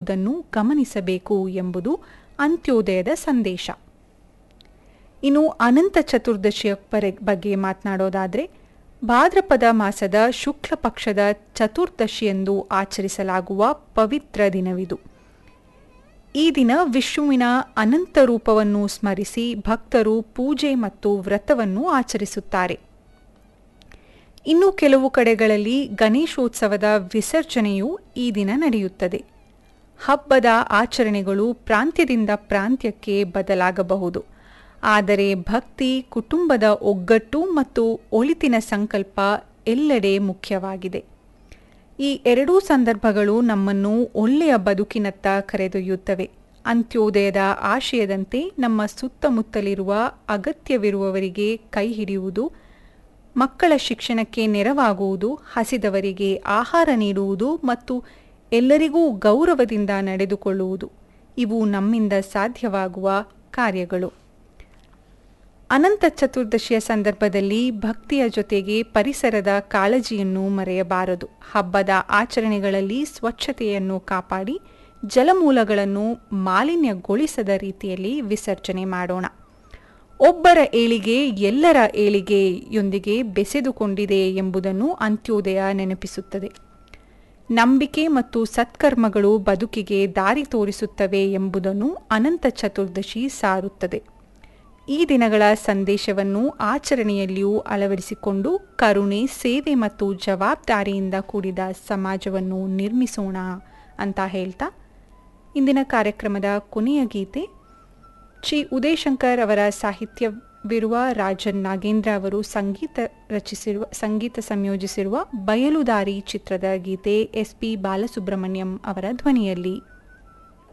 ಎಂಬುದನ್ನು ಗಮನಿಸಬೇಕು ಎಂಬುದು ಅಂತ್ಯೋದಯದ ಸಂದೇಶ ಇನ್ನು ಅನಂತ ಚತುರ್ದಶಿಯ ಪರೆ ಬಗ್ಗೆ ಮಾತನಾಡೋದಾದರೆ ಭಾದ್ರಪದ ಮಾಸದ ಶುಕ್ಲ ಪಕ್ಷದ ಚತುರ್ದಶಿಯಂದು ಆಚರಿಸಲಾಗುವ ಪವಿತ್ರ ದಿನವಿದು ಈ ದಿನ ವಿಷ್ಣುವಿನ ಅನಂತ ರೂಪವನ್ನು ಸ್ಮರಿಸಿ ಭಕ್ತರು ಪೂಜೆ ಮತ್ತು ವ್ರತವನ್ನು ಆಚರಿಸುತ್ತಾರೆ ಇನ್ನು ಕೆಲವು ಕಡೆಗಳಲ್ಲಿ ಗಣೇಶೋತ್ಸವದ ವಿಸರ್ಜನೆಯು ಈ ದಿನ ನಡೆಯುತ್ತದೆ ಹಬ್ಬದ ಆಚರಣೆಗಳು ಪ್ರಾಂತ್ಯದಿಂದ ಪ್ರಾಂತ್ಯಕ್ಕೆ ಬದಲಾಗಬಹುದು ಆದರೆ ಭಕ್ತಿ ಕುಟುಂಬದ ಒಗ್ಗಟ್ಟು ಮತ್ತು ಒಳಿತಿನ ಸಂಕಲ್ಪ ಎಲ್ಲೆಡೆ ಮುಖ್ಯವಾಗಿದೆ ಈ ಎರಡೂ ಸಂದರ್ಭಗಳು ನಮ್ಮನ್ನು ಒಳ್ಳೆಯ ಬದುಕಿನತ್ತ ಕರೆದೊಯ್ಯುತ್ತವೆ ಅಂತ್ಯೋದಯದ ಆಶಯದಂತೆ ನಮ್ಮ ಸುತ್ತಮುತ್ತಲಿರುವ ಅಗತ್ಯವಿರುವವರಿಗೆ ಕೈ ಹಿಡಿಯುವುದು ಮಕ್ಕಳ ಶಿಕ್ಷಣಕ್ಕೆ ನೆರವಾಗುವುದು ಹಸಿದವರಿಗೆ ಆಹಾರ ನೀಡುವುದು ಮತ್ತು ಎಲ್ಲರಿಗೂ ಗೌರವದಿಂದ ನಡೆದುಕೊಳ್ಳುವುದು ಇವು ನಮ್ಮಿಂದ ಸಾಧ್ಯವಾಗುವ ಕಾರ್ಯಗಳು ಅನಂತ ಚತುರ್ದಶಿಯ ಸಂದರ್ಭದಲ್ಲಿ ಭಕ್ತಿಯ ಜೊತೆಗೆ ಪರಿಸರದ ಕಾಳಜಿಯನ್ನು ಮರೆಯಬಾರದು ಹಬ್ಬದ ಆಚರಣೆಗಳಲ್ಲಿ ಸ್ವಚ್ಛತೆಯನ್ನು ಕಾಪಾಡಿ ಜಲಮೂಲಗಳನ್ನು ಮಾಲಿನ್ಯಗೊಳಿಸದ ರೀತಿಯಲ್ಲಿ ವಿಸರ್ಜನೆ ಮಾಡೋಣ ಒಬ್ಬರ ಏಳಿಗೆ ಎಲ್ಲರ ಏಳಿಗೆಯೊಂದಿಗೆ ಬೆಸೆದುಕೊಂಡಿದೆ ಎಂಬುದನ್ನು ಅಂತ್ಯೋದಯ ನೆನಪಿಸುತ್ತದೆ ನಂಬಿಕೆ ಮತ್ತು ಸತ್ಕರ್ಮಗಳು ಬದುಕಿಗೆ ದಾರಿ ತೋರಿಸುತ್ತವೆ ಎಂಬುದನ್ನು ಅನಂತ ಚತುರ್ದಶಿ ಸಾರುತ್ತದೆ ಈ ದಿನಗಳ ಸಂದೇಶವನ್ನು ಆಚರಣೆಯಲ್ಲಿಯೂ ಅಳವಡಿಸಿಕೊಂಡು ಕರುಣೆ ಸೇವೆ ಮತ್ತು ಜವಾಬ್ದಾರಿಯಿಂದ ಕೂಡಿದ ಸಮಾಜವನ್ನು ನಿರ್ಮಿಸೋಣ ಅಂತ ಹೇಳ್ತಾ ಇಂದಿನ ಕಾರ್ಯಕ್ರಮದ ಕೊನೆಯ ಗೀತೆ ಶ್ರೀ ಉದಯಶಂಕರ್ ಅವರ ಸಾಹಿತ್ಯವಿರುವ ರಾಜನ್ ನಾಗೇಂದ್ರ ಅವರು ಸಂಗೀತ ರಚಿಸಿರುವ ಸಂಗೀತ ಸಂಯೋಜಿಸಿರುವ ಬಯಲುದಾರಿ ಚಿತ್ರದ ಗೀತೆ ಎಸ್ ಪಿ ಬಾಲಸುಬ್ರಹ್ಮಣ್ಯಂ ಅವರ ಧ್ವನಿಯಲ್ಲಿ